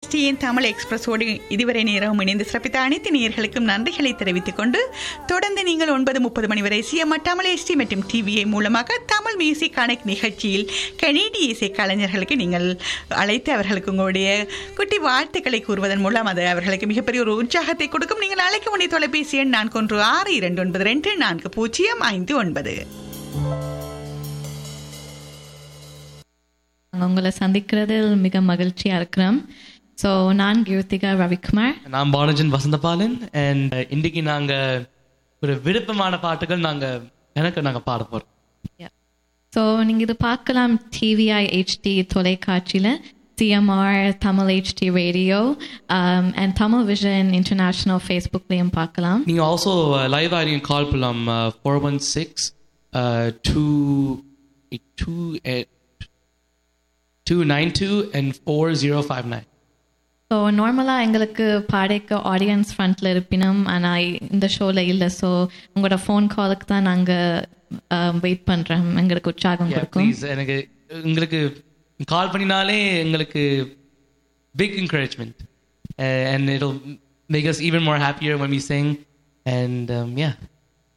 எஸ்டியின் தமிழ் எக்ஸ்பிரஸோடு இதுவரை நேரம் இணைந்து சிறப்பித்த அனைத்து நேயர்களுக்கும் நன்றிகளை தெரிவித்துக் கொண்டு தொடர்ந்து நீங்கள் ஒன்பது முப்பது மணி வரை சிஎம்ஆர் தமிழ் எஸ்டி மற்றும் டிவிஐ மூலமாக தமிழ் மியூசிக் கனெக்ட் நிகழ்ச்சியில் கனேடிய இசை கலைஞர்களுக்கு நீங்கள் அழைத்து அவர்களுக்கு உங்களுடைய குட்டி வாழ்த்துக்களை கூறுவதன் மூலம் அது அவர்களுக்கு மிகப்பெரிய ஒரு உற்சாகத்தை கொடுக்கும் நீங்கள் அழைக்க வேண்டிய தொலைபேசி எண் நான்கு ஒன்று ஆறு இரண்டு ஒன்பது ரெண்டு நான்கு பூஜ்ஜியம் ஐந்து ஒன்பது உங்களை சந்திக்கிறதில் மிக மகிழ்ச்சியா இருக்கிறோம் ஸோ நான் கீர்த்திகா ரவிக்குமார் நான் பானஜன் வசந்தபாலன் அண்ட் இன்னைக்கு நாங்க ஒரு விருப்பமான பாட்டுகள் நாங்க எனக்கு நாங்க பாட போறோம் ஸோ நீங்கள் இது பார்க்கலாம் டிவிஐ ஹெச்டி தொலைக்காட்சியில் CMR Tamil HD radio and Tamil vision international ஃபேஸ்புக்லேயும் பார்க்கலாம் நீங்க ஆல்சோ லைவா நீங்க கால் பண்ணலாம் four one six two two two nine two and four zero five nine so நார்மலாக எங்களுக்கு பாடைக்கு ஆடியன்ஸ் ஃப்ரண்ட்டில் இருப்பினோம் ஆனால் இந்த ஷோவில் இல்லை ஸோ உங்களோட ஃபோன் காலுக்கு தான் நாங்கள் வெயிட் பண்ணுறோம் எங்களுக்கு உற்சாகம் கொடுக்கும் ப்ளீஸ் எனக்கு உங்களுக்கு கால் பண்ணினாலே எங்களுக்கு big encouragement and it make us even more happier when we sing and um, yeah